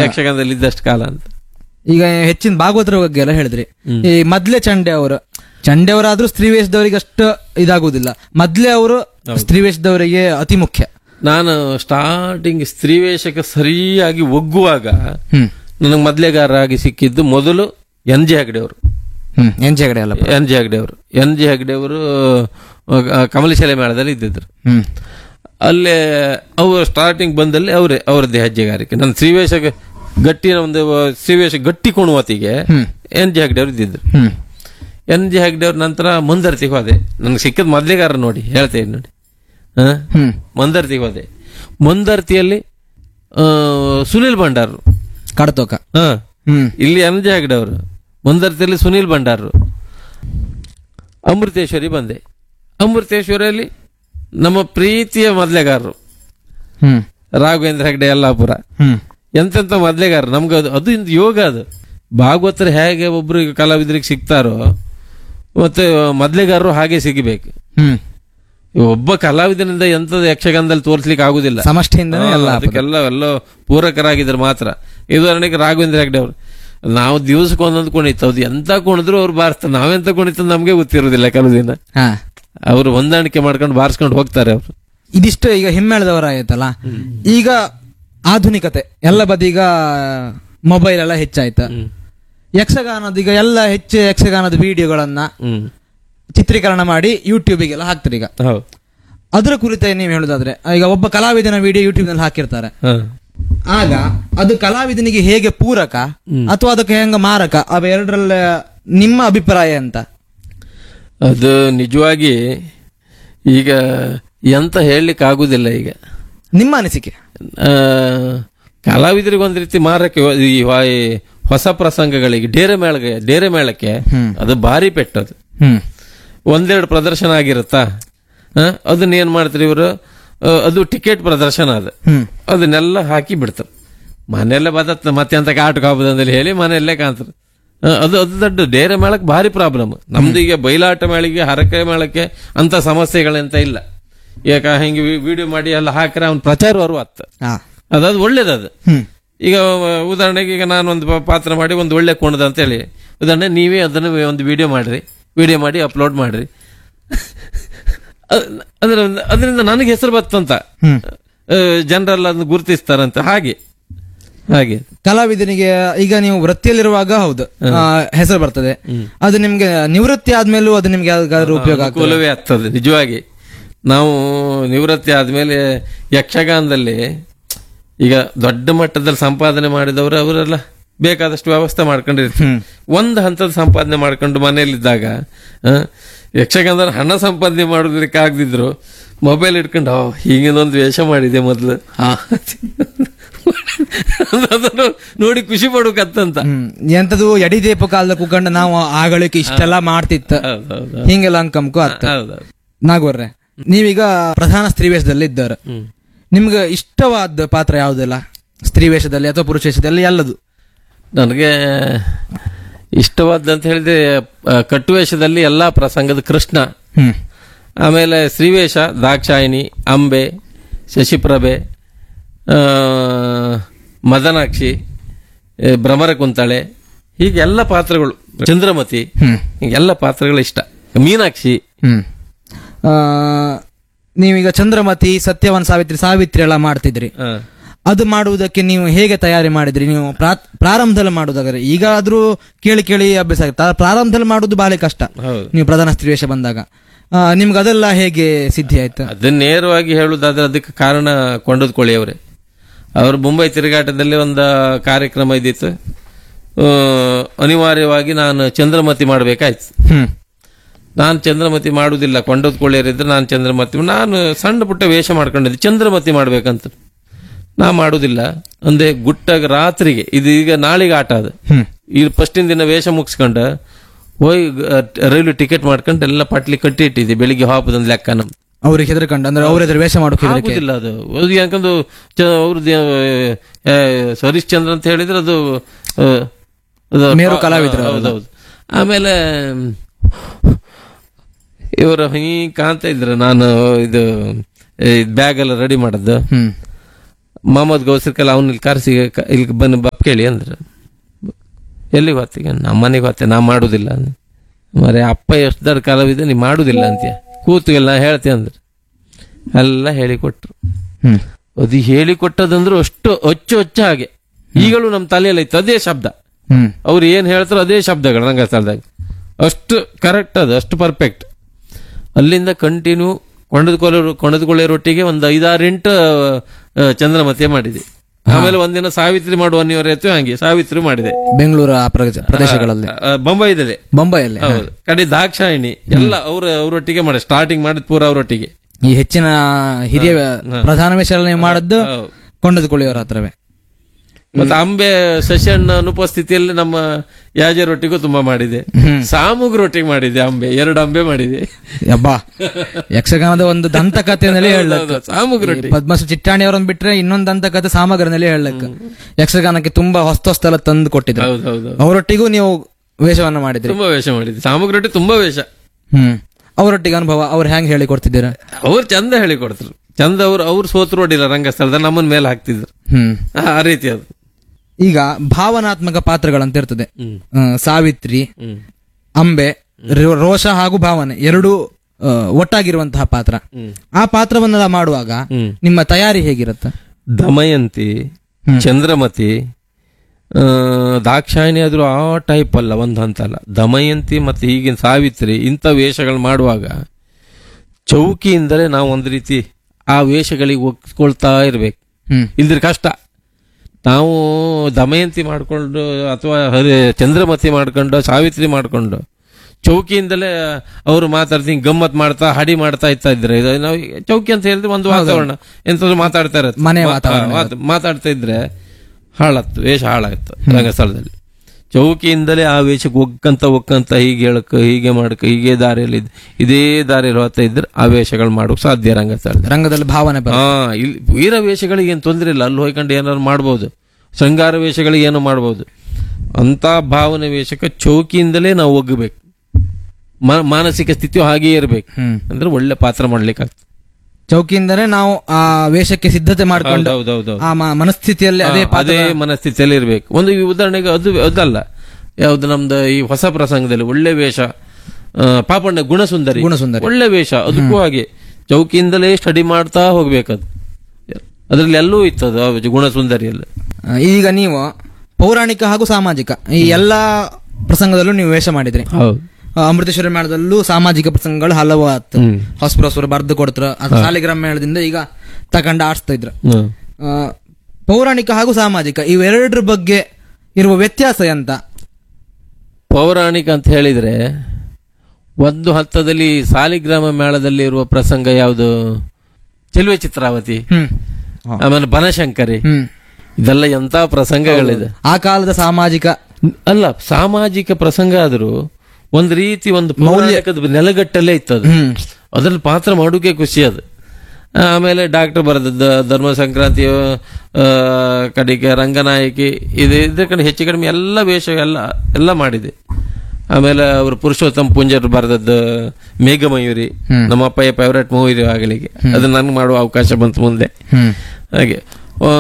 ಯಕ್ಷಗಾನದಲ್ಲಿ ಇದ್ದಷ್ಟು ಕಾಲ ಅಂತ ಈಗ ಹೆಚ್ಚಿನ ಭಾಗವತರ ಬಗ್ಗೆ ಎಲ್ಲ ಹೇಳಿದ್ರಿ ಈ ಮೊದ್ಲೇ ಚಂಡೆ ಅವರು ಚಂಡೆ ಅವರಾದ್ರೂ ಸ್ತ್ರೀ ವೇಷದವರಿಗೆ ಅಷ್ಟು ಇದಾಗುವುದಿಲ್ಲ ಮೊದ್ಲೇ ಅವರು ಸ್ತ್ರೀ ವೇಷದವರಿಗೆ ಅತಿ ಮುಖ್ಯ ನಾನು ಸ್ಟಾರ್ಟಿಂಗ್ ಸ್ತ್ರೀ ವೇಷಕ್ಕೆ ಸರಿಯಾಗಿ ಒಗ್ಗುವಾಗ ಹ್ಮ್ ನನಗೆ ಮೊದಲೇಗಾರರಾಗಿ ಸಿಕ್ಕಿದ್ದು ಮೊದಲು ಎನ್ ಜಿ ಹೆಗ್ಡೆ ಅವರು ಹ್ಮ್ ಎಂಜೆ ಕಡೆ ಅಲ್ಲ ಎನ್ ಜಿ ಹೆಗ್ಡೆ ಅವರು ಎನ್ ಜಿ ಹೆಗ್ಡೆ ಅವರು ಕಮಲಶಾಲೆ ಮೇಳದಲ್ಲಿ ಇದ್ದಿದ್ರು ಹ್ಮ್ ಅಲ್ಲೇ ಅವರು ಸ್ಟಾರ್ಟಿಂಗ್ ಬಂದಲ್ಲಿ ಅವರೇ ಅವರದ್ದೇ ಹೆಜ್ಜೆಗಾರಿಕೆ ನನ್ನ ಶ್ರೀವೇಶ ಗಟ್ಟಿನ ಒಂದು ಶ್ರೀವೇಶ ಗಟ್ಟಿ ಕುಣುವತಿಗೆ ಹ್ಮ್. ಎನ್ ಜಿ ಹೆಗ್ಡೆ ಅವರು ಇದ್ದಿದ್ರು ಹ್ಮ್ ಎನ್ ಜಿ ಹೆಗ್ಡೆ ಅವ್ರ ನಂತರ ಮುಂದರ್ತಿಗೆ ಹೋದೆ ನನಗೆ ಸಿಕ್ಕಿದ ಮೊದಲೇಗಾರ ನೋಡಿ ಹೇಳ್ತೇನೆ ನೋಡಿ ಹಾ ಹ್ಮ್ ಮಂದರ್ತಿಗೆ ಹೋದೆ ಮಂದರ್ತಿಯಲ್ಲಿ ಆ, ಸುನಿಲ್ ಭಂಡಾರ್ ಕಡ್ತೋಕ ಹಾ ಹ್ಮ್ ಇಲ್ಲಿ ಎನ್ ಜಿ ಹೆಗ್ಡೆ ಅವರು ಮಂದರ್ತಿಯಲ್ಲಿ ಸುನಿಲ್ ಭಂಡಾರ್ ಅಮೃತೇಶ್ವರಿ ಬಂದೆ ಅಮೃತೇಶ್ವರಿಯಲ್ಲಿ ನಮ್ಮ ಪ್ರೀತಿಯ ಮೊದಲೇಗಾರರು ಹ್ಮ್ ರಾಘವೇಂದ್ರ ಹೆಗ್ಡೆ ಯಲ್ಲಾಪುರ ಹ್ಮ್ ಎಂತೆಂತ ಮೊದಲೇಗಾರ ನಮ್ಗೆ ಅದು ಅದು ಇಂದು ಯೋಗ ಅದು ಭಾಗವತರು ಹೇಗೆ ಒಬ್ರು ಕಲಾವಿದರಿಗೆ ಸಿಗ್ತಾರೋ ಮತ್ತೆ ಮೊದಲೇಗಾರರು ಹಾಗೆ ಸಿಗಬೇಕು ಹ್ಮ್ ಒಬ್ಬ ಕಲಾವಿದನಿಂದ ಎಂತದ ಯಕ್ಷಗಾನದಲ್ಲಿ ತೋರಿಸ್ಲಿಕ್ಕೆ ಆಗುದಿಲ್ಲ ಸಮಷ್ಟಿಯಿಂದನೇ ಎಲ್ಲ ಹಾ, ಅದಕ್ಕೆಲ್ಲ ಎಲ್ಲ ಪೂರಕರಾಗಿದ್ರೆ ಮಾತ್ರ ಉದಾಹರಣೆಗೆ ರಾಘವೇಂದ್ರ ಹೆಗ್ಡೆ ಅವರು ನಾವು ದಿವಸಕ್ಕೆ ಒಂದೊಂದು ಕುಣಿತ ಅದು ಎಂತ ಕುಣಿದ್ರು ಅವ್ರು ಬಾರಿಸ್ತಾರೆ ನಾವೆಂತ ಕುಣಿತ ನಮ್ಗೆ ಗೊತ್ತಿರೋದಿಲ್ಲ ಕೆಲವು ದಿನ ಹಾ ಅವರು ಹೊಂದಾಣಿಕೆ ಮಾಡ್ಕೊಂಡು ಬಾರಿಸ್ಕೊಂಡು ಹೋಗ್ತಾರೆ ಅವರು ಇದಿಷ್ಟು ಈಗ ಹಿಮ್ಮೇಳದವರ ಆಯ್ತಲ್ಲ ಈಗ ಆಧುನಿಕತೆ ಎಲ್ಲ ಬದೀಗ ಮೊಬೈಲ್ ಎಲ್ಲ ಹೆಚ್ಚಾಯ್ತು ಯಕ್ಷಗಾನದ ಈಗ ಎಲ್ಲ ಹೆಚ್ಚು ಯಕ್ಷಗಾನದ ವಿಡಿಯೋಗಳನ್ನ ಹ್ಮ್ ಚಿತ್ರೀಕರಣ ಮಾಡಿ ಯೂಟ್ಯೂಬಿಗೆಲ್ಲ ಹಾಕ್ತಾರೆ ಈಗ ಹೌದು ಅದರ ಕುರಿತ ನೀವು ಹೇಳುದಾದ್ರೆ ಈಗ ಒಬ್ಬ ಕಲಾವಿದನ ವಿಡಿಯೋ ಯೂಟ್ಯೂಬ್ ನಲ್ಲಿ ಹಾಕಿರ್ತಾರೆ ಹಾ ಆಗ ಅದು ಕಲಾವಿದನಿಗೆ ಹೇಗೆ ಪೂರಕ ಅಥವಾ ಅದಕ್ಕೆ ಹೆಂಗ ಮಾರಕ ಅವೆರಡರಲ್ಲ ನಿಮ್ಮ ಅಭಿಪ್ರಾಯ ಅಂತ ಅದು ನಿಜವಾಗಿ ಈಗ ಎಂತ ಹೇಳಲಿಕ್ಕೆ ಆಗುದಿಲ್ಲ ಈಗ ನಿಮ್ಮ ಅನಿಸಿಕೆ ಆ, ಕಲಾವಿದರಿಗೆ ಒಂದ್ ರೀತಿ ಮಾರಕ್ಕೆ ಈ ವ- ಈ ಹೊಸ ಪ್ರಸಂಗಗಳಿಗೆ ಡೇರೆ ಮೇಳಗೆ ಡೇರೆ ಮೇಳಕ್ಕೆ ಅದು ಭಾರಿ ಪೆಟ್ಟದು ಹ್ಮ್ ಒಂದೆರಡು ಪ್ರದರ್ಶನ ಆಗಿರುತ್ತಾ ಆ, ಅದನ್ನ ಏನ್ ಮಾಡ್ತಾರೆ ಇವರು ಅದು ಟಿಕೆಟ್ ಪ್ರದರ್ಶನ ಅದು ಹ್ಮ್ ಅದನ್ನೆಲ್ಲ ಹಾಕಿ ಬಿಡ್ತಾರೆ ಮನೆಯಲ್ಲೇ ಬದತ್ತ ಮತ್ತೆ ಅಂತ ಕಾಟಕ ಹಬ್ಬದಲ್ಲಿ ಹೇಳಿ ಮನೆಯಲ್ಲೇ ಕಾಣ್ತಾರೆ ಆ, ಅದು ಅದು ದೊಡ್ಡ ಡೇರೆ ಮೇಳಕ್ಕೆ ಭಾರಿ ಪ್ರಾಬ್ಲಮ್ ನಮ್ದು ಈಗ ಬಯಲಾಟ ಮೇಳಿಗೆ ಹರಕೆ ಮೇಳಕ್ಕೆ ಅಂತ ಸಮಸ್ಯೆಗಳಂತ ಇಲ್ಲ ಯಾಕ ಹಿಂಗೆ ವಿಡಿಯೋ ಮಾಡಿ ಎಲ್ಲ ಹಾಕಿದ್ರೆ ಅವ್ನ ಪ್ರಚಾರ ಅತ್ತ ಹಾ ಅದಾದ್ ಒಳ್ಳೇದದು ಹ್ಮ್ ಈಗ ಅಹ್, ಉದಾಹರಣೆಗೆ ಈಗ ನಾನು ಒಂದು ಪ- ಪಾತ್ರ ಮಾಡಿ ಒಂದು ಒಳ್ಳೆ ಕೋಣದ ಅಂತ ಹೇಳಿ ಉದಾಹರಣೆ ನೀವೇ ಅದನ್ನು ಒಂದು ವಿಡಿಯೋ ಮಾಡ್ರಿ ವಿಡಿಯೋ ಮಾಡಿ ಅಪ್ಲೋಡ್ ಮಾಡ್ರಿ ಅದ್- ಅದರ ಅದರಿಂದ ನನಗೆ ಹೆಸರು ಬತ್ತಂತ ಹ್ಮ್ ಜನರೆಲ್ಲ ಅದನ್ನ ಗುರುತಿಸ್ತಾರಂತ ಹಾಗೆ ಹಾಗೆ ಕಲಾವಿದನಿಗೆ ಈಗ ನೀವು ವೃತ್ತಿಯಲ್ಲಿರುವಾಗ ಹೌದು ಆ, ಹೆಸರು ಬರ್ತದೆ ಅದು ನಿಮ್ಗೆ ನಿವೃತ್ತಿ ಆದ್ಮೇಲೂ ಅದು ನಿಮ್ಗೆ ಯಾವ್ದಾದ್ರು ಉಪಯೋಗ ಆಗ್ತದೆ ಅನುಕೂಲವೇ ಆಗ್ತದೆ ನಿಜವಾಗಿ ನಾವು ನಿವೃತ್ತಿ ಆದ್ಮೇಲೆ ಯಕ್ಷಗಾನದಲ್ಲಿ ಈಗ ದೊಡ್ಡ ಮಟ್ಟದಲ್ಲಿ ಸಂಪಾದನೆ ಮಾಡಿದವರು ಅವರೆಲ್ಲ ಬೇಕಾದಷ್ಟು ವ್ಯವಸ್ಥೆ ಮಾಡ್ಕೊಂಡಿರ್ತಾರೆ ಒಂದು ಹಂತದ ಸಂಪಾದನೆ ಮಾಡ್ಕೊಂಡು ಮನೆಯಲ್ಲಿದ್ದಾಗ ಆ, ಯಕ್ಷಗಾನದಲ್ಲಿ ಹಣ ಸಂಪಾದನೆ ಮಾಡೋದಕ್ಕೆ ಆಗದಿದ್ರು ಮೊಬೈಲ್ ಇಟ್ಕೊಂಡು "ಓ, ಹೀಗಿನೊಂದು ವೇಷ ಮಾಡಿದೆ ಮೊದಲು ಹಾ ಅದನ್ನು ನೋಡಿ ಖುಷಿ ಪಡ್ಬೇಕಂತಂತ ಹ್ಮ್ ಎಂತದು ಎಡಿದೇಪ ಕಾಲದ ಕುಕಂಡು ನಾವು ಆಗಳಿಕೆ ಇಷ್ಟೆಲ್ಲ ಮಾಡ್ತಿತ್ತ ಹೌದೌದು ಹಿಂಗೆಲ್ಲ ಅಂಕಂಕು ಅತ್ತ ಹೌದೌದು ನಾಗೋರ್ರೆ ನೀವೀಗ ಪ್ರಧಾನ ಸ್ತ್ರೀ ವೇಷದಲ್ಲಿ ಇದ್ದಾರೆ ಹ್ಮ್ ನಿಮ್ಗೆ ಇಷ್ಟವಾದ ಪಾತ್ರ ಯಾವುದಿಲ್ಲ ಸ್ತ್ರೀ ವೇಷದಲ್ಲಿ ಅಥವಾ ಪುರುಷ ವೇಷದಲ್ಲಿ ಎಲ್ಲದು ನನಗೆ ಇಷ್ಟವಾದಂತ ಹೇಳಿದ್ರೆ ಆ, ಕಟ್ಟುವೇಷದಲ್ಲಿ ಎಲ್ಲಾ ಪ್ರಸಂಗದ ಕೃಷ್ಣ ಹ್ಮ್ ಆಮೇಲೆ ಶ್ರೀವೇಷ ದಾಕ್ಷಾಯಿನಿ ಅಂಬೆ ಶಶಿಪ್ರಭೆ ಆ, ಮದನಾಕ್ಷಿ ಏ, ಭ್ರಮರ ಕುಂತಳೆ ಹೀಗೆ ಎಲ್ಲ ಪಾತ್ರಗಳು ಚಂದ್ರಮತಿ ಹ್ಮ್ ಎಲ್ಲ ಪಾತ್ರಗಳು ಇಷ್ಟ ಮೀನಾಕ್ಷಿ ಹ್ಮ್ ಆ, ನೀವೀಗ ಚಂದ್ರಮತಿ ಸತ್ಯವನ್ ಸಾವಿತ್ರಿ ಸಾವಿತ್ರಿ ಎಲ್ಲ ಮಾಡ್ತಿದ್ರಿ ಆ, ಅದು ಮಾಡುವುದಕ್ಕೆ ನೀವು ಹೇಗೆ ತಯಾರಿ ಮಾಡಿದ್ರಿ ನೀವು ಪ್ರಾ- ಪ್ರಾರಂಭದಲ್ಲಿ ಮಾಡುವುದಾದ್ರೆ ಈಗ ಆದ್ರೂ ಕೇಳಿ ಕೇಳಿ ಅಭ್ಯಾಸ ಆಗುತ್ತೆ ಆ ಪ್ರಾರಂಭದಲ್ಲಿ ಮಾಡುವುದು ಬಹಳ ಕಷ್ಟ ಹೌದು ನೀವು ಪ್ರಧಾನ ಸ್ತ್ರೀ ವೇಷ ಬಂದಾಗ ಆ, ನಿಮ್ಗೆ ಅದೆಲ್ಲ ಹೇಗೆ ಸಿದ್ಧಿ ಆಯ್ತು ಅದನ್ನ ನೇರವಾಗಿ ಹೇಳುವುದಾದ್ರೆ ಅದಕ್ಕೆ ಕಾರಣ ಕೊಂಡದ್ಕೊಳ್ಳಿ ಅವರೇ ಅವರು ಮುಂಬೈ ತಿರುಗಾಟದಲ್ಲಿ ಒಂದು ಕಾರ್ಯಕ್ರಮ ಇದ್ದಿತ್ತು ಆ, ಅನಿವಾರ್ಯವಾಗಿ ನಾನು ಚಂದ್ರಮತಿ ಮಾಡಬೇಕಾಯ್ತು ಹ್ಮ್ ನಾನು ಚಂದ್ರಮತಿ ಮಾಡುವುದಿಲ್ಲ ಕೊಂಡದ್ಕೊಳ್ಳಿಯರಿದ್ರೆ ನಾನು ಚಂದ್ರಮತಿ ನಾನು ಸಣ್ಣ ಪುಟ್ಟ ವೇಷ ಮಾಡ್ಕೊಂಡಿದ್ದೆ ಚಂದ್ರಮತಿ ಮಾಡ್ಬೇಕಂತ ನಾ ಮಾಡುವುದಿಲ್ಲ ಅಂದೆ ಗುಟ್ಟಾಗ ರಾತ್ರಿಗೆ ಇದು ಈಗ ನಾಳೆಗೆ ಆಟ ಅದು ಹ್ಮ್ ಈ ಫಸ್ಟಿನ ದಿನ ವೇಷ ಮುಗಿಸ್ಕೊಂಡು ಹೋಗಿ ರೈಲ್ವೆ ಟಿಕೆಟ್ ಮಾಡ್ಕೊಂಡು ಎಲ್ಲ ಪಟ್ಲಿ ಕಟ್ಟಿ ಇಟ್ಟಿದ್ದೆ ಬೆಳಿಗ್ಗೆ ಹಾಪದೊಂದು ಲೆಕ್ಕ ನಮ್ದು ಅವ್ರಿಗೆ ಹೆದರ್ಕೊಂಡು ಅಂದ್ರೆ ಅವ್ರ ಎದುರು ವೇಷ ಮಾಡೋಕೆ ಹೆದರಿಕೆ ಆಗುದಿಲ್ಲ ಅದು ಅದು ಯಾಕಂದ್ರೆ ಅವ್ರದ್ದು ಸರೀಶ್ ಚಂದ್ರ ಅಂತ ಹೇಳಿದ್ರೆ ಅದು ಆ, ಅದು ಮೇರು ಕಲಾವಿದ್ರು ಹೌದೌದು ಆಮೇಲೆ ಇವರು ಹಿಂಗ್ ಕಾಣ್ತಾ ಇದ್ರು ನಾನು ಇದು ಬ್ಯಾಗ್ ಎಲ್ಲ ರೆಡಿ ಮಾಡದ್ದು ಹ್ಮ್ ಮೊಹಮ್ಮದ್ ಗೌಸರ್ಕಲ್ ಅವನ ಇಲ್ಲಿ ಕರೆಸಿ ಇಲ್ಲಿ ಬಂದು ಬಾ ತಪ್ಪು ಕೇಳಿ ಅಂದ್ರೆ ಎಲ್ಲಿಗೆ ಹೊತ್ತಿಗೆ ನಮ್ಮ ಮನೆಗೆ ಹೊತ್ತೆ ನಾ ಮಾಡುದಿಲ್ಲ ಅಂದೆ ಮರೆ ಅಪ್ಪ ಎಷ್ಟರ ಕಾಲವಿದೆ ನೀ ಮಾಡುದಿಲ್ಲ ಅಂತೀಯ ಕೂತು ಇಲ್ಲ ಹೇಳ್ತೀಯ ಅಂದ್ರೆ ಎಲ್ಲ ಹೇಳಿಕೊಟ್ರು ಹ್ಮ್ ಅದು ಹೇಳಿಕೊಟ್ಟದಂದ್ರೆ ಅಷ್ಟು ಅಚ್ಚು ಅಚ್ಚ ಹಾಗೆ ಈಗಲೂ ನಮ್ಮ ತಲೆಯಲ್ಲಿ ಇತ್ತು ಅದೇ ಶಬ್ದ ಹ್ಮ್ ಅವ್ರು ಏನ್ ಹೇಳ್ತಾರೋ ಅದೇ ಶಬ್ದಗಳು ರಂಗಸ್ಥಳದಾಗ ಅಷ್ಟು ಕರೆಕ್ಟ್ ಅದು ಅಷ್ಟು ಪರ್ಫೆಕ್ಟ್ ಅಲ್ಲಿಂದ ಕಂಟಿನ್ಯೂ ಕೊಂಡದ್ಕೊಳ್ಳೋ ಕೊಂಡದ್ಕೊಳ್ಳೋರೊಟ್ಟಿಗೆ ಒಂದು ಐದಾರು ಎಂಟು ಆ, ಚಂದ್ರಮತೆ ಮಾಡಿದೆ ಆಮೇಲೆ ಒಂದಿನ ಸಾವಿತ್ರಿ ಮಾಡುವ ಅನಿವಾರ್ಯತೆ ಹಂಗೆ ಸಾವಿತ್ರಿ ಮಾಡಿದೆ ಬೆಂಗಳೂರು ಆ ಪ್ರದೇಶ- ಪ್ರದೇಶಗಳಲ್ಲಿ ಆ, ಬೊಂಬೈದಲ್ಲಿ ಬೊಂಬೈಯಲ್ಲಿ ಹೌದು ಕಡೆ ದಾಕ್ಷಾಯಿಣಿ ಎಲ್ಲ ಅವ್ರ ಅವರೊಟ್ಟಿಗೆ ಮಾಡಿ ಸ್ಟಾರ್ಟಿಂಗ್ ಮಾಡಿದ್ ಪೂರ ಅವರೊಟ್ಟಿಗೆ ಈ ಹೆಚ್ಚಿನ ಹಿರಿಯ ಪ್ರಧಾನ ವೇಷಗಳನ್ನ ಮಾಡದ್ದು ಹೌದು. ಕೊಂಡದ್ಕೊಳ್ಳಿಯವರ ಹತ್ರವೇ ಮತ್ತೆ ಅಂಬೆ ಸೆಷನ್ ಅನುಪಸ್ಥಿತಿಯಲ್ಲಿ ನಮ್ಮ ಯಾಜರೊಟ್ಟಿಗೂ ತುಂಬಾ ಮಾಡಿದೆ ಹ್ಮ್. ಸಾಮುಗ್ರೊಟ್ಟಿಗೆ ಮಾಡಿದೆ ಅಂಬೆ ಎರಡು ಅಂಬೆ ಮಾಡಿದೆ ಯಬ್ಬಾ ಯಕ್ಷಗಾನದ ಒಂದು ದಂತಕಥೆಯಲ್ಲಿ ಹೇಳಕ್ ಹೌದು, ಸಾಮುಗ್ರೊಟ್ಟಿಗೆ ಪದ್ಮಶ್ರೀ ಚಿಟ್ಟಾಣಿ ಅವರನ್ನು ಬಿಟ್ರೆ ಇನ್ನೊಂದು ದಂತಕಥೆ ಸಾಮಗ್ರನಲ್ಲಿ ಹೇಳಕ್ ಯಕ್ಷಗಾನಕ್ಕೆ ತುಂಬಾ ಹೊಸ್ತ ಹೊಸ್ತಲ ತಂದು ಕೊಟ್ಟಿದ್ರು ಹೌದು ಹೌದು ಅವರೊಟ್ಟಿಗೂ ನೀವು ವೇಷವನ್ನ ಮಾಡಿದ್ರಿ ತುಂಬಾ ವೇಷ ಮಾಡಿದ್ದೆ ಸಾಮಗ್ರೊಟ್ಟಿ ತುಂಬಾ ವೇಷ ಹ್ಮ್ ಅವರೊಟ್ಟಿಗೆ ಅನುಭವ ಅವ್ರು ಹೆಂಗ್ ಹೇಳಿ ಕೊಡ್ತಿದ್ದೀರಾ ಅವ್ರು ಚಂದ ಹೇಳಿ ಕೊಡ್ತರು ಚಂದ ಅವ್ರು ಅವ್ರು ಸೋತು ನೋಡಿಲ್ಲ ರಂಗಸ್ಥಳದ ನಮ್ಮನ್ ಮೇಲೆ ಹಾಕ್ತಿದ್ರು ಹ್ಮ್ ಆ, ಆ ರೀತಿ ಅದು ಈಗ ಭಾವನಾತ್ಮಕ ಪಾತ್ರಗಳಂತ ಇರ್ತದೆ ಹ್ಮ್ ಆ, ಸಾವಿತ್ರಿ ಹ್ಮ್ ಅಂಬೆ ರೋ- ರೋಷ ಹಾಗೂ ಭಾವನೆ ಎರಡೂ ಆ, ಒಟ್ಟಾಗಿರುವಂತಹ ಪಾತ್ರ ಹ್ಮ್ ಆ ಪಾತ್ರವನ್ನೆಲ್ಲ ಮಾಡುವಾಗ ಹ್ಮ್ ನಿಮ್ಮ ತಯಾರಿ ಹೇಗಿರುತ್ತೆ ದಮಯಂತಿ ಹ್ಮ್. ಚಂದ್ರಮತಿ ಆ, ದಾಕ್ಷಾಯಿಣಿ ಆದ್ರೂ ಆ ಟೈಪ್ ಅಲ್ಲ ಒಂದು ಹಂತ ಅಲ್ಲ ದಮಯಂತಿ ಮತ್ತೆ ಈಗಿನ ಸಾವಿತ್ರಿ ಇಂಥ ವೇಷಗಳು ಮಾಡುವಾಗ ಚೌಕಿಯಿಂದಲೇ ನಾವು ಒಂದು ರೀತಿ ಆ ವೇಷಗಳಿಗೆ ಒಗ್ಕೊಳ್ತಾ ಇರ್ಬೇಕು ಹ್ಮ್ ಇಲ್ದ್ರೆ ಕಷ್ಟ ನಾವು ದಮಯಂತಿ ಮಾಡ್ಕೊಂಡು ಅಥವಾ ಹರಿ ಚಂದ್ರಮತಿ ಮಾಡ್ಕೊಂಡು ಸಾವಿತ್ರಿ ಮಾಡ್ಕೊಂಡು ಚೌಕಿಯಿಂದಲೇ ಅವರು ಮಾತಾಡ್ತೀನಿ ಗಮ್ಮತ್ ಮಾಡ್ತಾ ಹಡಿ ಮಾಡ್ತಾ ಇತ್ತಾ ಇದ್ರೆ ಇದು ನಾವು ಚೌಕಿ ಅಂತ ಹೇಳಿದ್ರೆ ಒಂದು ವಾತಾವರಣ ಎಂತಾದ್ರು ಮಾತಾಡ್ತಾ ಇರತ್ತೆ ಮನೆ ಮಾ- ವಾತಾವರಣ ಆ, ಮಾತ್- ಮಾತಾಡ್ತಾ ಇದ್ರೆ ಹಾಳಾತ್ತು ವೇಷ ಹಾಳಾಗುತ್ತೆ ರಂಗಸ್ಥಳದಲ್ಲಿ ಚೌಕಿಯಿಂದಲೇ ಆ ವೇಷಕ್ಕೆ ಒಕ್ಕಂತ ಒಕ್ಕಂತ ಹೀಗೆ ಹೇಳಕ್ ಹೀಗೆ ಮಾಡಕ್ ಹೀಗೆ ದಾರಿಯಲ್ಲಿ ಇದ್- ಇದೇ ದಾರಿಯಲ್ಲಿ ಹೋಗ್ತಾ ಇದ್ರೆ ಆ ವೇಷಗಳು ಮಾಡೋಕ್ ಸಾಧ್ಯ ರಂಗಸ್ಥಳದಲ್ಲಿ ರಂಗದಲ್ಲಿ ಭಾವನೆ ಬರುತ್ತೆ ಹಾ ಇಲ್ಲಿ ವೀರ ವೇಷಗಳಿಗೆ ಏನು ತೊಂದರೆ ಇಲ್ಲ ಅಲ್ಲಿ ಹೋಯ್ಕೊಂಡು ಏನಾದ್ರು ಮಾಡ್ಬೋದು ಶೃಂಗಾರ ವೇಷಗಳಿಗೆ ಏನೋ ಮಾಡ್ಬೋದು ಅಂತ ಭಾವನೆ ವೇಷಕ್ಕೆ ಚೌಕಿಯಿಂದಲೇ ನಾವು ಒಗ್ಗಬೇಕು ಮ- ಮಾನಸಿಕ ಸ್ಥಿತಿಯು ಹಾಗೆಯೇ ಇರಬೇಕು ಹ್ಮ್ ಅಂದ್ರೆ ಒಳ್ಳೆ ಪಾತ್ರ ಮಾಡ್ಲಿಕ್ಕೆ ಆಗ್ತದೆ ಚೌಕಿಯಿಂದನೇ ನಾವು ಆ ವೇಷಕ್ಕೆ ಸಿದ್ಧತೆ ಮಾಡ್ಕೊಂಡು ಹೌದೌದು ಆ ಮ- ಮನಸ್ಥಿತಿಯಲ್ಲಿ ಅದೇ ಅದೇ ಮನಸ್ಥಿತಿಯಲ್ಲಿ ಇರಬೇಕು ಒಂದು ಈ ಉದಾಹರಣೆಗೆ ಅದು ಅದಲ್ಲ ಯಾವ್ದು ನಮ್ದು ಈ ಹೊಸ ಪ್ರಸಂಗದಲ್ಲಿ ಒಳ್ಳೆ ವೇಷ ಆ, ಪಾಪಣ್ಣ ಗುಣಸುಂದರಿ ಗುಣಸುಂದರಿ. ಒಳ್ಳೆ ವೇಷ ಅದಕ್ಕೂ ಹಾಗೆ ಚೌಕಿಯಿಂದಲೇ ಸ್ಟಡಿ ಮಾಡ್ತಾ ಹೋಗ್ಬೇಕದು ಅದ್ರಲ್ಲಿ ಎಲ್ಲೂ ಇತ್ತದು ಆ ಗುಣಸುಂದರಿಯಲ್ಲಿ ಆ, ಈಗ ನೀವು ಪೌರಾಣಿಕ ಹಾಗೂ ಸಾಮಾಜಿಕ ಈ ಎಲ್ಲಾ ಪ್ರಸಂಗದಲ್ಲೂ ನೀವು ವೇಷ ಮಾಡಿದ್ರಿ ಹೌದು ಆ, ಅಮೃತೇಶ್ವರ ಮೇಳದಲ್ಲೂ ಸಾಮಾಜಿಕ ಪ್ರಸಂಗಗಳು ಹಲವು ಆತು ಹ್ಮ್. ಹೊಸಬ್ರಸರು ಬರ್ದು ಕೊಡ್ತಾರ ಅದು ಸಾಲಿಗ್ರಾಮ ಮೇಳದಿಂದ ಈಗ ತಕೊಂಡ ಆಡಿಸ್ತಾ ಇದ್ರು ಹ್ಮ್. ಆ, ಪೌರಾಣಿಕ ಹಾಗೂ ಸಾಮಾಜಿಕ ಇವೆರಡರ ಬಗ್ಗೆ ಇರುವ ವ್ಯತ್ಯಾಸ ಎಂತ ಪೌರಾಣಿಕ ಅಂತ ಹೇಳಿದ್ರೆ ಒಂದು ಹಂತದಲ್ಲಿ ಸಾಲಿಗ್ರಾಮ ಮೇಳದಲ್ಲಿ ಇರುವ ಪ್ರಸಂಗ ಯಾವುದು ಚೆಲುವೆ ಚಿತ್ರಾವತಿ ಹ್ಮ್ ಆಮೇಲೆ ಬನಶಂಕರಿ ಹ್ಮ್ ಇದೆಲ್ಲ ಎಂತ ಪ್ರಸಂಗಗಳಿದೆ ಆ ಕಾಲದ ಸಾಮಾಜಿಕ ಅಲ್ಲ ಸಾಮಾಜಿಕ ಪ್ರಸಂಗ ಆದ್ರೂ ಒಂದ್ ರೀತಿ ಒಂದು ಪೌರಾಣಿಕದ ನೆಲಗಟ್ಟಲ್ಲೇ ಇತ್ತದು ಹ್ಮ್ ಅದ್ರಲ್ಲಿ ಪಾತ್ರ ಮಾಡೋಕೆ ಖುಷಿ ಅದು ಆಮೇಲೆ ಡಾಕ್ಟರ್ ಬರೆದದ್ದು ಧರ್ಮ ಸಂಕ್ರಾಂತಿ ಆ, ಕಡೆಗೆ ರಂಗನಾಯಕಿ ಇದು ಇದ್ರ ಕಡೆ ಹೆಚ್ಚು ಕಡಿಮೆ ಎಲ್ಲ ವೇಷ ಎಲ್ಲ ಎಲ್ಲ ಮಾಡಿದೆ ಆಮೇಲೆ ಅವರು ಪುರುಷೋತ್ತಮ ಪುಂಜರ್ ಬರೆದದ್ದು ಮೇಘಮಯೂರಿ ಹ್ಮ್. ನಮ್ಮ ಅಪ್ಪಯ್ಯ ಫೇವ್ರೇಟ್ ಮೂವಿ ಆಗಲಿಕ್ಕೆ ಅದು ನನ್ಗೆ ಮಾಡುವ ಅವಕಾಶ ಬಂತು ಮುಂದೆ ಹ್ಮ್ ಹಾಗೆ ಆ,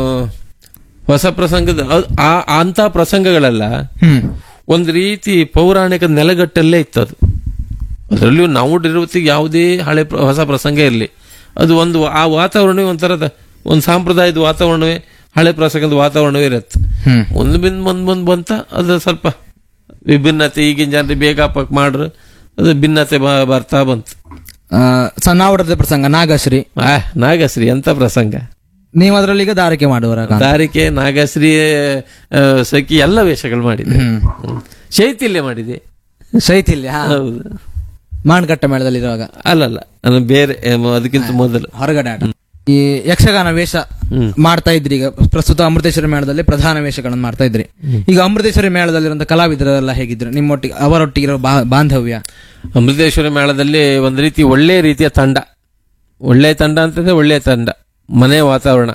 ಹೊಸ ಪ್ರಸಂಗದ ಅದ್- ಆ ಅಂತ ಪ್ರಸಂಗಗಳೆಲ್ಲ ಹ್ಮ್ ಒಂದು ರೀತಿ ಪೌರಾಣಿಕ ನೆಲಗಟ್ಟಲ್ಲೇ ಇತ್ತದು ಅದರಲ್ಲಿಯೂ ನಾವು ಇರುವತ್ತಿಗೆ ಯಾವುದೇ ಹಳೆ ಪ್ರ- ಹೊಸ ಪ್ರಸಂಗ ಇರಲಿ ಅದು ಒಂದು ಆ ವಾತಾವರಣವೇ ಒಂಥರದ ಒಂದು ಸಾಂಪ್ರದಾಯದ ವಾತಾವರಣವೇ ಹಳೆ ಪ್ರಸಂಗದ ವಾತಾವರಣವೇ ಇರುತ್ತೆ ಹ್ಮ್ ಒಂದು ಬಿಂದು ಮುಂದ್ ಮುಂದ್ ಬಂತ ಅದು ಸ್ವಲ್ಪ ವಿಭಿನ್ನತೆ ಈಗಿನ ಜನರಿಗೆ ಬೇಗ ಪಕ್ ಮಾಡ್ರು ಅದು ಭಿನ್ನತೆ ಬ- ಬರ್ತಾ ಬಂತು ಆ, ಸಣ್ಣಾವರದ ಪ್ರಸಂಗ ನಾಗಶ್ರೀ ಆ ನಾಗಶ್ರೀ ಎಂತ ಪ್ರಸಂಗ ನೀವು ಅದರಲ್ಲಿ ಈಗ ದಾರಿಕೆ ಮಾಡುವರ ದಾರಿಕೆ ನಾಗಶ್ರೀ ಆ, ಸಖಿ ಎಲ್ಲ ವೇಷಗಳು ಮಾಡಿದೆ ಹ್ಮ್ ಹ್ಮ್. ಶೈಥಿಲ್ಯ ಮಾಡಿದೆ ಶೈಥಿಲ್ಯ ಹಾ. ಹೌದು ಮಾನ್ಕಟ್ಟ ಮೇಳದಲ್ಲಿ ಇರುವಾಗ ಅಲ್ಲಲ್ಲ ಅದು ಬೇರೆ ಏಮ್, ಅದಕ್ಕಿಂತ ಮೊದಲು ಹೊರಗಡೆ ಆಟ ಈ ಯಕ್ಷಗಾನ ವೇಷ ಹ್ಮ್. ಮಾಡ್ತಾ ಇದ್ರಿ ಈಗ ಪ್ರಸ್ತುತ ಅಮೃತೇಶ್ವರಿ ಮೇಳದಲ್ಲಿ ಪ್ರಧಾನ ವೇಷಗಳನ್ನು ಮಾಡ್ತಾ ಇದ್ರಿ ಈಗ ಅಮೃತೇಶ್ವರಿ ಮೇಳದಲ್ಲಿರುವಂತ ಕಲಾವಿದರೆಲ್ಲ ಹೇಗಿದ್ರು ನಿಮ್ಮೊಟ್ಟಿಗೆ ಅವರೊಟ್ಟಿಗಿರೋ ಬಾ- ಬಾಂಧವ್ಯ ಅಮೃತೇಶ್ವರ ಮೇಳದಲ್ಲಿ ಒಂದು ರೀತಿ ಒಳ್ಳೆ ರೀತಿಯ ತಂಡ ಒಳ್ಳೆ ತಂಡ ಅಂತಂದ್ರೆ ಒಳ್ಳೆಯ ತಂಡ ಮನೆ ವಾತಾವರಣ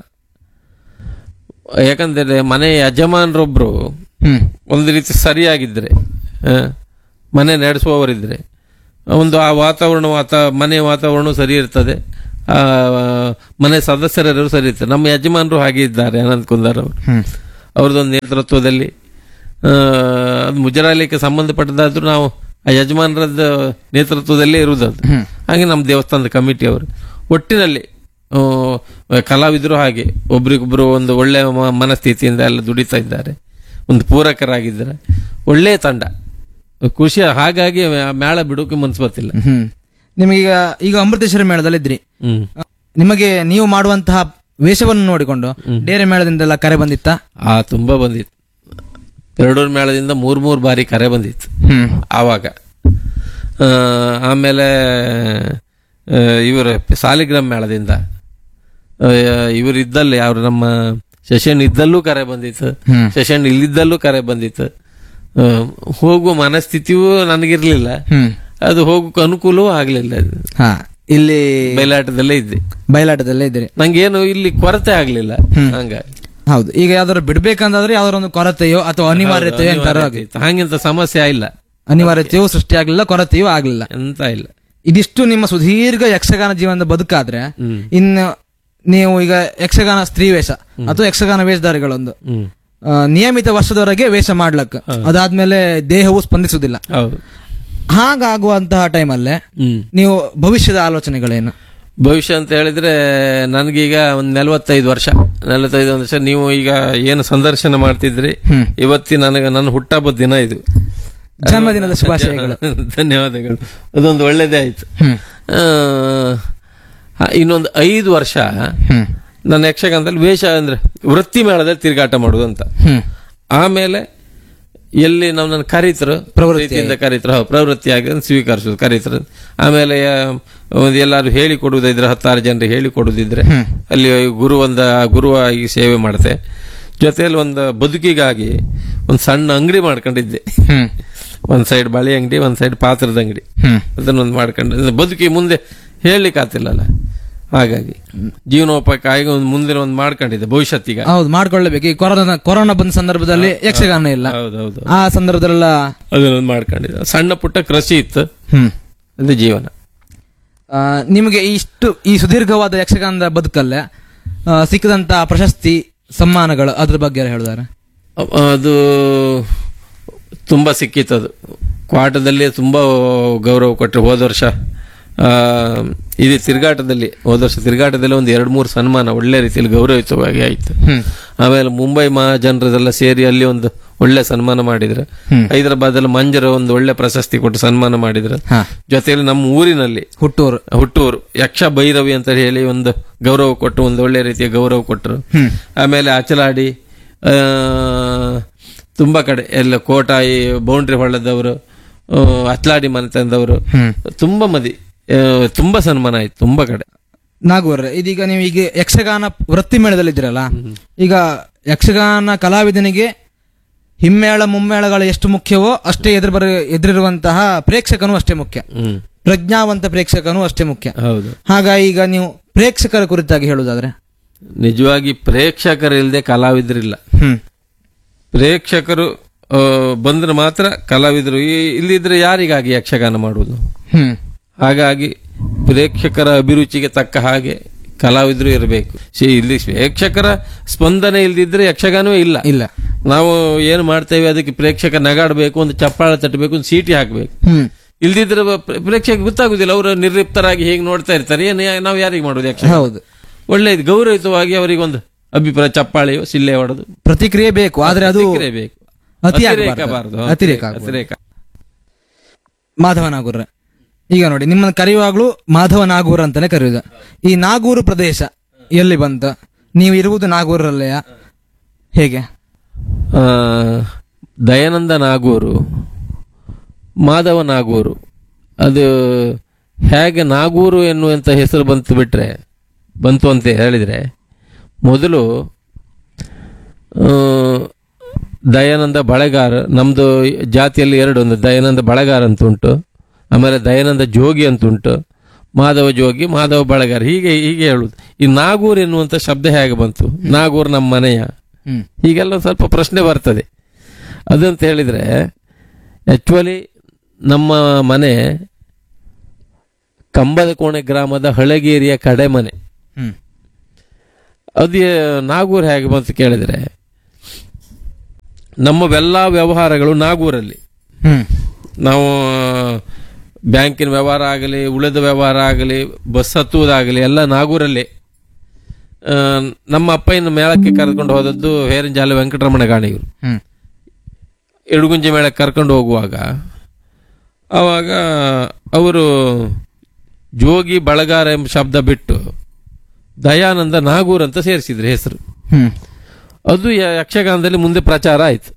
ಯಾಕಂದ್ರೆ ಮನೆ ಯಜಮಾನರೊಬ್ರು ಹ್ಮ್ ಒಂದು ರೀತಿ ಸರಿಯಾಗಿದ್ರೆ ಆ, ಮನೆ ನಡೆಸುವವರಿದ್ರೆ ಒಂದು ಆ ವಾತಾವರಣ ವಾತ ಮನೆ ವಾತಾವರಣ ಸರಿ ಇರ್ತದೆ ಆ ಮನೆ ಸದಸ್ಯರೆಲ್ಲರೂ ಸರಿ ಇರ್ತಾರೆ ನಮ್ಮ ಯಜಮಾನರು ಹಾಗೆ ಇದ್ದಾರೆ ಅನಂತ್ ಕುಂದಾರ್ ಅವರು ಹ್ಮ್ ಅವ್ರದ್ದೊಂದು ನೇತೃತ್ವದಲ್ಲಿ ಆ, ಅದು ಮುಜರಾಲಿಕ್ಕೆ ಸಂಬಂಧಪಟ್ಟದಾದ್ರೂ ನಾವು ಆ ಯಜಮಾನರದ ನೇತೃತ್ವದಲ್ಲೇ ಇರುವುದು ಅದು ಹ್ಮ್. ಹಾಗೆ ನಮ್ಮ ದೇವಸ್ಥಾನದ ಕಮಿಟಿ ಅವರು ಒಟ್ಟಿನಲ್ಲಿ ಆ, ಕಲಾವಿದರು ಹಾಗೆ ಒಬ್ರಿಗೊಬ್ರು ಒಂದು ಒಳ್ಳೆಯ ಮ- ಮನಸ್ಥಿತಿಯಿಂದ ಎಲ್ಲ ದುಡಿತಾ ಇದ್ದಾರೆ ಒಂದು ಪೂರಕರಾಗಿದ್ದಾರೆ ಒಳ್ಳೆಯ ತಂಡ ಖುಷಿ ಹಾಗಾಗಿ ಆ ಮೇಳ ಬಿಡೋಕೆ ಮನ್ಸು ಬರ್ತಿಲ್ಲ ಹ್ಮ್ ನಿಮಗೀಗ ಈಗ ಅಮೃತೇಶ್ವರ ಮೇಳದಲ್ಲಿದ್ರಿ ಹ್ಮ್ ನಿಮಗೆ ನೀವು ಮಾಡುವಂತಹ ವೇಷವನ್ನು ನೋಡಿಕೊಂಡು ಡೇರೆ ಮೇಳದಿಂದೆಲ್ಲ ಕರೆ ಬಂದಿತ್ತಾ ಆ ತುಂಬಾ ಬಂದಿತ್ತು ಎರಡೂರು ಮೇಳದಿಂದ ಮೂರ್ ಮೂರ್ ಬಾರಿ ಕರೆ ಬಂದಿತ್ತು ಹ್ಮ್ ಆವಾಗ ಆ, ಆಮೇಲೆ ಇವರ ಸಾಲಿಗ್ರಾಮ್ ಮೇಳದಿಂದ ಇವರು ಇದ್ದಲ್ಲಿ ಅವ್ರು ನಮ್ಮ ಶಶನ್ ಇದ್ದಲ್ಲೂ ಕರೆ ಬಂದಿತ್ತು ಹ್ಮ್. ಶಶನ್ ಇಲ್ಲಿದ್ದಲ್ಲೂ ಕರೆ ಬಂದಿತ್ತು ಆ, ಹೋಗುವ ಮನಸ್ಥಿತಿಯೂ ನನಗಿರ್ಲಿಲ್ಲ ಹ್ಮ್ ಅದು ಹೋಗಕ್ಕೆ ಅನುಕೂಲವೂ ಆಗ್ಲಿಲ್ಲ ಹಾ ಇಲ್ಲಿ ಬಯಲಾಟದಲ್ಲೇ ಇದ್ದೆ ಬಯಲಾಟದಲ್ಲೇ ಇದ್ದೀರಿ ನಂಗೇನು ಇಲ್ಲಿ ಕೊರತೆ ಆಗ್ಲಿಲ್ಲ ಹಂಗಾಗಿ ಹೌದು ಈಗ ಯಾವ್ದಾದ್ರು ಬಿಡ್ಬೇಕಂತಾದ್ರೆ ಯಾವ್ದಾರ ಒಂದು ಕೊರತೆಯೋ ಅಥವಾ ಅನಿವಾರ್ಯತೆಯೋ ಎಂತಾರ ಹಂಗಿಂತ ಸಮಸ್ಯೆ ಇಲ್ಲ ಅನಿವಾರ್ಯತೆಯೋ ಸೃಷ್ಟಿ ಆಗ್ಲಿಲ್ಲ ಕೊರತೆಯೋ ಆಗ್ಲಿಲ್ಲ ಎಂತ ಇಲ್ಲ ಇದಿಷ್ಟು ನಿಮ್ಮ ಸುದೀರ್ಘ ಯಕ್ಷಗಾನ ಜೀವನದ ಬದುಕಾದ್ರೆ ಹ್ಮ್. ಇನ್ನು ನೀವು ಈಗ ಯಕ್ಷಗಾನ ಸ್ತ್ರೀ ವೇಷ ಅಥವಾ ಯಕ್ಷಗಾನ ವೇಷಧಾರಿಗಳೊಂದು ಹ್ಮ್ ಆ, ನಿಯಮಿತ ವರ್ಷದವರೆಗೆ ವೇಷ ಮಾಡ್ಲಕ್ಕ ಅದಾದ್ಮೇಲೆ ದೇಹವು ಸ್ಪಂದಿಸುದಿಲ್ಲ ಹೌದು ಹಾಗಾಗುವಂತಹ ಟೈಮಲ್ಲೇ ಹ್ಮ್ ನೀವು ಭವಿಷ್ಯದ ಆಲೋಚನೆಗಳೇನು ಭವಿಷ್ಯ ಅಂತ ಹೇಳಿದ್ರೆ ನನಗೀಗ ಒಂದ್ ನಲವತ್ತೈದು ವರ್ಷ ನಲವತ್ತೈದು ವರ್ಷ ನೀವು ಈಗ ಏನು ಸಂದರ್ಶನ ಮಾಡ್ತಿದ್ರಿ ಹ್ಮ್. ಇವತ್ತಿ ನನಗೆ ನನ್ನ ಹುಟ್ಟಹಬ್ಬದ ದಿನ ಇದು ಜನ್ಮದಿನದ ಶುಭಾಶಯಗಳು ಧನ್ಯವಾದಗಳು ಅದೊಂದು ಒಳ್ಳೇದೇ ಆಯ್ತು ಹ್ಮ್ ಆ, ಹ, ಇನ್ನೊಂದು ಐದು ವರ್ಷ ಹ್ಮ್ ನನ್ನ ಯಕ್ಷಗಾನದಲ್ಲಿ ವೇಷ ಅಂದ್ರೆ ವೃತ್ತಿ ಮೇಳದಲ್ಲಿ ತಿರುಗಾಟ ಮಾಡುದು ಅಂತ ಹ್ಮ್ ಆಮೇಲೆ ಎಲ್ಲಿ ನಮ್ಮನ್ನು ಕರೀತರು ಪ್ರವೃತ್ತಿ ಪ್ರೀತಿಯಿಂದ ಕರೀತರು ಹೌದು, ಪ್ರವೃತ್ತಿಯಾಗಿ ಅದನ್ನ ಸ್ವೀಕರಿಸೋದು ಕರೀತರು ಆಮೇಲೆ ಆ, ಒಂದು ಎಲ್ಲಾರು ಹೇಳಿ ಕೊಡುವುದಿದ್ರೆ ಹತ್ತಾರು ಜನರಿಗೆ ಹೇಳಿ ಕೊಡುದಿದ್ರೆ ಹ್ಮ್. ಅಲ್ಲಿ ಗುರು ಒಂದ ಗುರುವಾಗಿ ಸೇವೆ ಮಾಡ್ತೆ ಜೊತೆಯಲ್ಲಿ ಒಂದು ಬದುಕಿಗಾಗಿ ಒಂದು ಸಣ್ಣ ಅಂಗಡಿ ಮಾಡ್ಕೊಂಡಿದ್ದೆ ಹ್ಮ್ ಒಂದ್ ಸೈಡ್ ಬಳಿ ಅಂಗಡಿ ಒಂದ್ ಸೈಡ್ ಪಾತ್ರದ ಅಂಗಡಿ ಹ್ಮ್ ಅದನ್ನೊಂದು ಮಾಡ್ಕೊಂಡು ಬದುಕಿ ಮುಂದೆ ಹೇಳಲಿಕ್ಕೆ ಆಗ್ತಿಲ್ಲಲ್ಲ ಹಾಗಾಗಿ ಜೀವನೋಪಾಯಕ್ಕಾಗಿ ಒಂದು ಮುಂದಿನ ಒಂದು ಮಾಡ್ಕೊಂಡಿದ್ದೆ ಭವಿಷ್ಯತ್ತಿಗ ಹೌದು ಮಾಡ್ಕೊಳ್ಳೇಬೇಕು ಈ ಕೊರೋನಾ ಕೊರೋನಾ ಬಂದ ಸಂದರ್ಭದಲ್ಲಿ ಯಕ್ಷಗಾನ ಇಲ್ಲ ಹೌದೌದು ಆ ಸಂದರ್ಭದಲ್ಲೆಲ್ಲ ಅದನ್ನೊಂದು ಮಾಡ್ಕೊಂಡಿದ್ದೆ ಸಣ್ಣ ಪುಟ್ಟ ಕೃಷಿ ಇತ್ತು ಹ್ಮ್ ಅದು ಜೀವನ ಆ, ನಿಮಗೆ ಇಷ್ಟು ಈ ಸುದೀರ್ಘವಾದ ಯಕ್ಷಗಾನದ ಬದುಕಲ್ಲೇ ಆ, ಸಿಕ್ಕದಂತ ಪ್ರಶಸ್ತಿ ಸಮ್ಮಾನಗಳು ಅದ್ರ ಬಗ್ಗೆ ಹೇಳಿದಾರೆ ಅ- ಅದು ತುಂಬಾ ಸಿಕ್ಕಿತ್ತು ಅದು ಕ್ವಾಟದಲ್ಲಿ ತುಂಬಾ ಗೌರವ ಕೊಟ್ಟರು ಹೋದ ವರ್ಷ ಆ, ಇದು ತಿರುಗಾಟದಲ್ಲಿ ಹೋದ ವರ್ಷ ತಿರುಗಾಟದಲ್ಲಿ ಒಂದು ಎರಡು ಮೂರು ಸನ್ಮಾನ ಒಳ್ಳೆ ರೀತಿಯಲ್ಲಿ ಗೌರವಿತವಾಗಿ ಆಯ್ತು ಹ್ಮ್ ಆಮೇಲೆ ಮುಂಬೈ ಮಹಾಜನರದೆಲ್ಲ ಸೇರಿ ಅಲ್ಲಿ ಒಂದು ಒಳ್ಳೆ ಸನ್ಮಾನ ಮಾಡಿದ್ರು ಹ್ಮ್. ಹೈದರಾಬಾದಲ್ಲಿ ಮಂಜರ ಒಂದು ಒಳ್ಳೆ ಪ್ರಶಸ್ತಿ ಕೊಟ್ಟು ಸನ್ಮಾನ ಮಾಡಿದ್ರು ಹಾ ಜೊತೆಯಲ್ಲಿ ನಮ್ಮ ಊರಿನಲ್ಲಿ ಹುಟ್ಟೂರು ಹುಟ್ಟೂರು ಯಕ್ಷ ಭೈರವಿ ಅಂತ ಹೇಳಿ ಒಂದು ಗೌರವ ಕೊಟ್ಟು ಒಂದು ಒಳ್ಳೆ ರೀತಿಯ ಗೌರವ ಕೊಟ್ಟರು ಹ್ಮ್ ಆಮೇಲೆ ಅಚಲಾಡಿ ಆ, ತುಂಬಾ ಕಡೆ ಎಲ್ಲ ಕೋಟ ಈ ಬೌಂಡ್ರಿ ಹೊಳ್ಳದವರು ಆ, ಅಚಲಾಡಿ ಮನೆತನದವರು ಹ್ಮ್ ತುಂಬಾ ಮದಿ ಆ, ತುಂಬಾ ಸನ್ಮಾನ ಆಯ್ತು ತುಂಬಾ ಕಡೆ ನಾಗೂರ್ ಇದೀಗ ನೀವು ಈಗ ಯಕ್ಷಗಾನ ವೃತ್ತಿ ಮೇಳದಲ್ಲಿ ಇದ್ದೀರಲ್ಲ ಈಗ ಯಕ್ಷಗಾನ ಕಲಾವಿದನಿಗೆ ಹಿಮ್ಮೇಳ ಮುಮ್ಮೇಳಗಳು ಎಷ್ಟು ಮುಖ್ಯವೋ ಅಷ್ಟೇ ಎದುರು ಬರ ಎದುರಿರುವಂತಹ ಪ್ರೇಕ್ಷಕನು ಅಷ್ಟೇ ಮುಖ್ಯ ಹ್ಮ್ ಪ್ರಜ್ಞಾವಂತ ಪ್ರೇಕ್ಷಕನು ಅಷ್ಟೇ ಮುಖ್ಯ ಹೌದು ಹಾಗಾಗಿ ಈಗ ನೀವು ಪ್ರೇಕ್ಷಕರ ಕುರಿತಾಗಿ ಹೇಳುವುದಾದ್ರೆ ನಿಜವಾಗಿ ಪ್ರೇಕ್ಷಕರಿಲ್ಲದೆ ಕಲಾವಿದರಿಲ್ಲ ಹ್ಮ್ ಪ್ರೇಕ್ಷಕರು ಆ, ಬಂದ್ರೆ ಮಾತ್ರ ಕಲಾವಿದರು ಈ- ಇಲ್ಲಿದ್ರೆ ಯಾರಿಗಾಗಿ ಯಕ್ಷಗಾನ ಮಾಡುವುದು ಹ್ಮ್ ಹಾಗಾಗಿ ಪ್ರೇಕ್ಷಕರ ಅಭಿರುಚಿಗೆ ತಕ್ಕ ಹಾಗೆ ಕಲಾವಿದರು ಇರಬೇಕು ಇಲ್ಲಿ ಪ್ರೇಕ್ಷಕರ ಸ್ಪಂದನೆ ಇಲ್ದಿದ್ರೆ ಯಕ್ಷಗಾನವೇ ಇಲ್ಲ ಇಲ್ಲ ನಾವು ಏನು ಮಾಡ್ತೇವೆ ಅದಕ್ಕೆ ಪ್ರೇಕ್ಷಕ ನಗಾಡಬೇಕು ಒಂದು ಚಪ್ಪಾಳ ತಟ್ಟಬೇಕು ಒಂದು ಸೀಟಿ ಹಾಕಬೇಕು ಹ್ಮ್ ಇಲ್ದಿದ್ರೆ ಬ- ಪ್ರೇಕ್ಷಕ ಗೊತ್ತಾಗುದಿಲ್ಲ ಅವರು ನಿರ್ಲಿಪ್ತರಾಗಿ ಹೇಗೆ ನೋಡ್ತಾ ಇರ್ತಾರೆ ಏನು ಯಾ- ನಾವು ಯಾರಿಗೆ ಮಾಡುದು ಯಕ್ಷ ಹೌದು ಒಳ್ಳೆಯದು ಗೌರವಿತವಾಗಿ ಅವರಿಗೆ ಒಂದು ಅಭಿಪ್ರಾಯ ಚಪ್ಪಾಳೆಯೋ ಸಿಲ್ಲೆ ಹೊಡೆದು ಪ್ರತಿಕ್ರಿಯೆ ಬೇಕು ಆದ್ರೆ ಅದು ಬೇಕು ಅತಿ ಅತಿರೇಕ ಆಗ್ಬಾರ್ದು. ಬಾರದು ಅತಿರೇಕ ಆಗ್ಬಾರ್ದು. ಅತಿರೇಕ ಮಾಧವ ನಾಗೂರ್ ಈಗ ನೋಡಿ ನಿಮ್ಮನ್ನು ಕರೆಯುವಾಗ್ಲೂ ಮಾಧವ ನಾಗೂರ್ ಅಂತಾನೆ ಕರೆಯುವುದು ಈ ನಾಗೂರು ಪ್ರದೇಶ ಎಲ್ಲಿ ಬಂತ ನೀವು ಇರುವುದು ನಾಗೂರಲ್ಲೆಯ ಹೇಗೆ ಆ, ದಯಾನಂದ ನಾಗೂರು ಮಾಧವ ನಾಗೂರು ಅದು ಹೇಗೆ ನಾಗೂರು ಎನ್ನುವಂಥ ಹೆಸರು ಬಂತು ಬಿಟ್ರೆ ಬಂತು ಅಂತ ಹೇಳಿದ್ರೆ ಮೊದಲು ಆ, ದಯಾನಂದ ಬಳೆಗಾರ ನಮ್ದು ಜಾತಿಯಲ್ಲಿ ಎರಡು ಒಂದು ದಯಾನಂದ ಬಳೆಗಾರ ಅಂತ ಉಂಟು ಆಮೇಲೆ ದಯಾನಂದ ಜೋಗಿ ಅಂತ ಉಂಟು ಮಾಧವ ಜೋಗಿ ಮಾಧವ ಬಳೆಗಾರ ಹೀಗೆ ಹೀಗೆ ಹೇಳುದು ಈ ನಾಗೂರ್ ಎನ್ನುವಂಥ ಶಬ್ದ ಹೇಗೆ ಬಂತು ನಾಗೂರ್ ನಮ್ಮ ಮನೆಯ ಹ್ಮ್ ಹೀಗೆಲ್ಲ ಸ್ವಲ್ಪ ಪ್ರಶ್ನೆ ಬರ್ತದೆ ಅದಂತ ಹೇಳಿದ್ರೆ ಆಕ್ಚುಲಿ ನಮ್ಮ ಮನೆ ಕಂಬದ ಕೋಣೆ ಗ್ರಾಮದ ಹಳಗೇರಿಯ ಕಡೆ ಮನೆ ಹ್ಮ್ ಅದು ನಾಗೂರ್ ಹೇಗೆ ಬಂತು ಕೇಳಿದ್ರೆ ನಮ್ಮವೆಲ್ಲ ವ್ಯವಹಾರಗಳು ನಾಗೂರಲ್ಲಿ ಹ್ಮ್ ನಾವು ಬ್ಯಾಂಕಿನ ವ್ಯವಹಾರ ಆಗಲಿ ಉಳಿದ ವ್ಯವಹಾರ ಆಗಲಿ ಬಸ್ ಹತ್ತುವುದಾಗಲಿ ಎಲ್ಲ ನಾಗೂರಲ್ಲೇ ಆ, ನಮ್ಮ ಅಪ್ಪಯ್ಯನ ಮೇಳಕ್ಕೆ ಕರೆದುಕೊಂಡು ಹೋದದ್ದು ಹೇರಂಜಾಲ ವೆಂಕಟರಮಣ ಗಾಣಿಗರು ಹ್ಮ್ ಇಡುಗುಂಜಿ ಮೇಳಕ್ಕೆ ಕರ್ಕೊಂಡು ಹೋಗುವಾಗ ಆವಾಗ ಅವರು ಜೋಗಿ ಬಳಗಾರ ಎಂಬ ಶಬ್ದ ಬಿಟ್ಟು ದಯಾನಂದ ನಾಗೂರ್ ಅಂತ ಸೇರಿಸಿದ್ರು ಹೆಸರು ಹ್ಮ್ ಅದು ಯ- ಯಕ್ಷಗಾನದಲ್ಲಿ ಮುಂದೆ ಪ್ರಚಾರ ಆಯ್ತು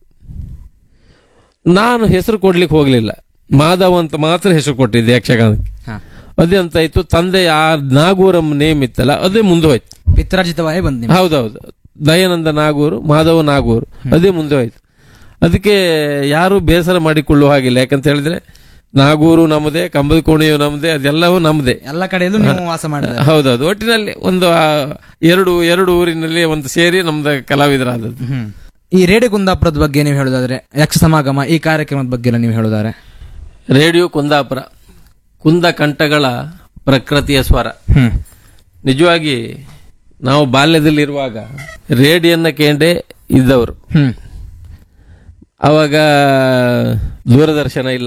ನಾನು ಹೆಸರು ಕೊಡ್ಲಿಕ್ಕೆ ಹೋಗಲಿಲ್ಲ ಮಾಧವ್ ಅಂತ ಮಾತ್ರ ಹೆಸರು ಕೊಟ್ಟಿದ್ದೆ ಯಕ್ಷಗಾನಕ್ಕೆ ಹಾ. ಅದೇ ಅಂತ ಆಯ್ತು ತಂದೆ ಆ ನಾಗೂರಂ ನೇಮ್ ಇತ್ತಲ್ಲ ಅದೇ ಮುಂದೆ ಹೋಯ್ತು ಪಿತ್ರಾರ್ಜಿತವಾಗಿ ಬಂದ್ ನಿಮ್ಗೆ. ಹೌದೌದು ದಯಾನಂದ ನಾಗೂರು ಮಾಧವ ನಾಗೂರು ಅದೇ ಮುಂದೆ ಹೋಯ್ತು ಅದಕ್ಕೆ ಯಾರು ಬೇಸರ ಮಾಡಿಕೊಳ್ಳುವ ಹಾಗಿಲ್ಲ ಯಾಕಂತ ಹೇಳಿದ್ರೆ ನಾಗೂರು ನಮ್ಮದೇ ಕಂಬದ ಕೋಣೆಯು ನಮ್ಮದೇ ಅದೆಲ್ಲವೂ ನಮ್ಮದೇ ಎಲ್ಲ ಕಡೆಯಲ್ಲೂ ನೀವು ವಾಸ ಮಾಡಿದ್ರೆ ಹೌದೌದು ಒಟ್ಟಿನಲ್ಲಿ ಒಂದು ಆ, ಎರಡು ಎರಡು ಊರಿನಲ್ಲಿ ಒಂದು ಸೇರಿ ನಮ್ದು ಕಲಾವಿದರಾದದ್ದು ಹ್ಮ್ ಈ ರೇಡಿಯೋ ಕುಂದಾಪುರದ ಬಗ್ಗೆ ನೀವು ಹೇಳೋದಾದ್ರೆ ಯಕ್ಷ ಸಮಾಗಮ ಈ ಕಾರ್ಯಕ್ರಮದ ಬಗ್ಗೆ ಎಲ್ಲ ನೀವು ಹೇಳೋದಾದ್ರೆ ರೇಡಿಯೋ ಕುಂದಾಪುರ ಕುಂದ ಕಂಠಗಳ ಪ್ರಕೃತಿಯ ಸ್ವರ ಹ್ಮ್ ನಿಜವಾಗಿ ನಾವು ಬಾಲ್ಯದಲ್ಲಿರುವಾಗ ರೇಡಿಯೋನ್ನ ಕೇಂಡೆ ಇದ್ದವರು ಹ್ಮ್ ಆವಾಗ ದೂರದರ್ಶನ ಇಲ್ಲ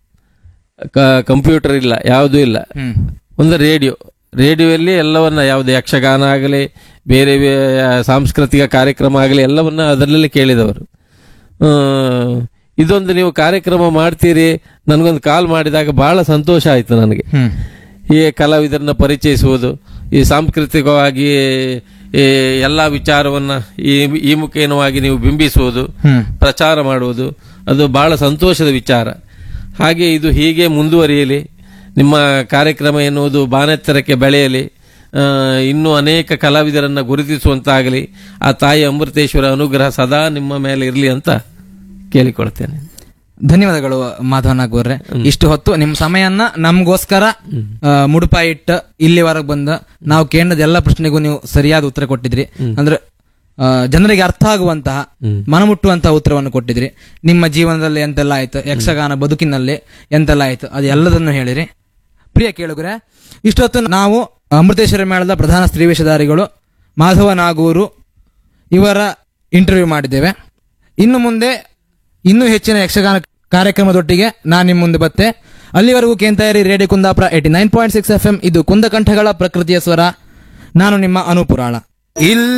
ಕ- ಕಂಪ್ಯೂಟರ್ ಇಲ್ಲ ಯಾವುದೂ ಇಲ್ಲ ಹ್ಮ್ ಒಂದು ರೇಡಿಯೋ ರೇಡಿಯೋದಲ್ಲಿ ಎಲ್ಲವನ್ನ ಯಾವುದೇ ಯಕ್ಷಗಾನ ಆಗಲಿ ಬೇರೆ ಬೇ- ಸಾಂಸ್ಕೃತಿಕ ಕಾರ್ಯಕ್ರಮ ಆಗಲಿ ಎಲ್ಲವನ್ನ ಅದರಲ್ಲಿ ಕೇಳಿದವರು ಆ, ಇದೊಂದು ನೀವು ಕಾರ್ಯಕ್ರಮ ಮಾಡ್ತೀರಿ ನನಗೊಂದು ಕಾಲ್ ಮಾಡಿದಾಗ ಬಹಳ ಸಂತೋಷ ಆಯಿತು ನನಗೆ ಹ್ಮ್ ಈ ಕಲಾವಿದರನ್ನ ಪರಿಚಯಿಸುವುದು ಈ ಸಾಂಸ್ಕೃತಿಕವಾಗಿ ಈ ಎಲ್ಲ ವಿಚಾರವನ್ನ ಈ ಈ ಮುಖೇನವಾಗಿ ನೀವು ಬಿಂಬಿಸುವುದು ಹ್ಮ್ ಪ್ರಚಾರ ಮಾಡುವುದು ಅದು ಬಹಳ ಸಂತೋಷದ ವಿಚಾರ ಹಾಗೆ ಇದು ಹೀಗೆ ಮುಂದುವರಿಯಲಿ ನಿಮ್ಮ ಕಾರ್ಯಕ್ರಮ ಎನ್ನುವುದು ಬಾನೆತ್ತರಕ್ಕೆ ಬೆಳೆಯಲಿ ಆ, ಇನ್ನೂ ಅನೇಕ ಕಲಾವಿದರನ್ನ ಗುರುತಿಸುವಂತಾಗಲಿ ಆ ತಾಯಿ ಅಮೃತೇಶ್ವರ ಅನುಗ್ರಹ ಸದಾ ನಿಮ್ಮ ಮೇಲೆ ಇರಲಿ ಅಂತ ಕೇಳಿಕೊಳ್ತೇನೆ ಧನ್ಯವಾದಗಳು ಮಾಧವ ನಾಗೂರ್ರೆ ಇಷ್ಟು ಹೊತ್ತು ನಿಮ್ಮ ಸಮಯನ್ನ ನಮಗೋಸ್ಕರ ಆ, ಮುಡುಪಾಯಿ ಇಟ್ಟು ಇಲ್ಲಿವರೆಗೆ ಬಂದ ನಾವು ಕೇಳಿದ ಎಲ್ಲ ಪ್ರಶ್ನೆಗೂ ನೀವು ಸರಿಯಾದ ಉತ್ತರ ಕೊಟ್ಟಿದ್ರಿ ಅಂದ್ರೆ ಆ, ಜನರಿಗೆ ಅರ್ಥ ಆಗುವಂತಹ ಮನಮುಟ್ಟುವಂತಹ ಉತ್ತರವನ್ನು ಕೊಟ್ಟಿದ್ರಿ ನಿಮ್ಮ ಜೀವನದಲ್ಲಿ ಎಂತೆಲ್ಲ ಆಯ್ತು ಯಕ್ಷಗಾನ ಬದುಕಿನಲ್ಲಿ ಎಂತೆಲ್ಲ ಆಯ್ತು ಅದು ಎಲ್ಲದನ್ನು ಹೇಳಿರಿ ಪ್ರಿಯ ಕೇಳುಗರೆ ಇಷ್ಟೊತ್ತು ನಾವು ಅಮೃತೇಶ್ವರ ಮೇಳದ ಪ್ರಧಾನ ಸ್ತ್ರೀ ವೇಷಧಾರಿಗಳು ಮಾಧವ ನಾಗೂರು ಇವರ ಇಂಟರ್ವ್ಯೂ ಮಾಡಿದ್ದೇವೆ ಇನ್ನು ಮುಂದೆ ಇನ್ನೂ ಹೆಚ್ಚಿನ ಯಕ್ಷಗಾನ ಕಾರ್ಯಕ್ರಮದೊಟ್ಟಿಗೆ ನಾನು ನಿಮ್ಮ ಮುಂದೆ ಬತ್ತೆ ಅಲ್ಲಿವರೆಗೂ ಕೇಂತಾಯರಿ radio Kundapura eighty nine point six F M ಇದು ಕುಂದಕಂಠಗಳ ಪ್ರಕೃತಿಯ ಸ್ವರ ನಾನು ನಿಮ್ಮ ಅನುಪುರಾಳ ಇಲ್ಲ